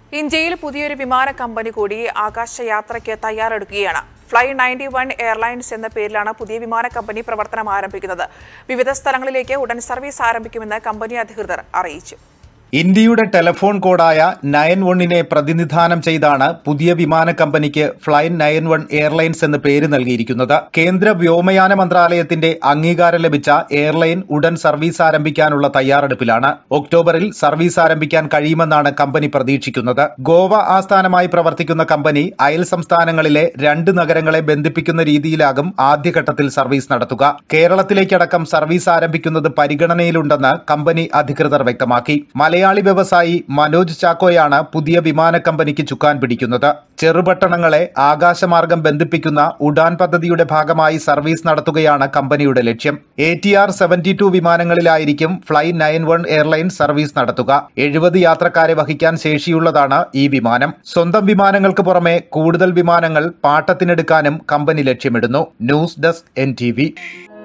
ഇന്ത്യയിൽ പുതിയൊരു വിമാന കമ്പനി കൂടി ആകാശയാത്രയ്ക്ക് തയ്യാറെടുക്കുകയാണ് ഫ്ലൈ നയൻറ്റി വൺ എയർലൈൻസ് എന്ന പേരിലാണ് പുതിയ വിമാന കമ്പനി പ്രവർത്തനം ആരംഭിക്കുന്നത് വിവിധ സ്ഥലങ്ങളിലേക്ക് ഉടൻ സർവീസ് ആരംഭിക്കുമെന്ന് കമ്പനി അധികൃതർ അറിയിച്ചു ഇന്ത്യയുടെ ടെലഫോൺ കോഡായ നയൻ വണ്ണിനെ പ്രതിനിധാനം ചെയ്താണ് പുതിയ വിമാന കമ്പനിക്ക് ഫ്ലൈൻ നയൻ വൺ എയർലൈൻസ് എന്ന് പേര് നൽകിയിരിക്കുന്നത് കേന്ദ്ര വ്യോമയാന മന്ത്രാലയത്തിന്റെ അംഗീകാരം ലഭിച്ച എയർലൈൻ ഉടൻ സർവീസ് ആരംഭിക്കാനുള്ള തയ്യാറെടുപ്പിലാണ് ഒക്ടോബറിൽ സർവീസ് ആരംഭിക്കാൻ കഴിയുമെന്നാണ് കമ്പനി പ്രതീക്ഷിക്കുന്നത് ഗോവ ആസ്ഥാനമായി പ്രവർത്തിക്കുന്ന കമ്പനി അയൽ സംസ്ഥാനങ്ങളിലെ രണ്ട് നഗരങ്ങളെ ബന്ധിപ്പിക്കുന്ന രീതിയിലാകും ആദ്യഘട്ടത്തിൽ സർവീസ് നടത്തുക കേരളത്തിലേക്കടക്കം സർവീസ് ആരംഭിക്കുന്നത് പരിഗണനയിലുണ്ടെന്ന് കമ്പനി അധികൃതർ വ്യക്തമാക്കി മലയാളി വ്യവസായി മനോജ് ചാക്കോയാണ് പുതിയ വിമാന കമ്പനിക്ക് ചുക്കാൻ പിടിക്കുന്നത് ചെറുപട്ടണങ്ങളെ ആകാശമാർഗം ബന്ധിപ്പിക്കുന്ന ഉഡാൻ പദ്ധതിയുടെ ഭാഗമായി സർവീസ് നടത്തുകയാണ് കമ്പനിയുടെ ലക്ഷ്യം A T R seventy two വിമാനങ്ങളിലായിരിക്കും fly nine one airline service നടത്തുക എഴുപത് യാത്രക്കാരെ വഹിക്കാൻ ശേഷിയുള്ളതാണ് ഈ വിമാനം സ്വന്തം വിമാനങ്ങൾക്ക് പുറമെ കൂടുതൽ വിമാനങ്ങൾ പാട്ടത്തിനെടുക്കാനും കമ്പനി ലക്ഷ്യമിടുന്നു ന്യൂസ് ഡെസ്ക് എൻ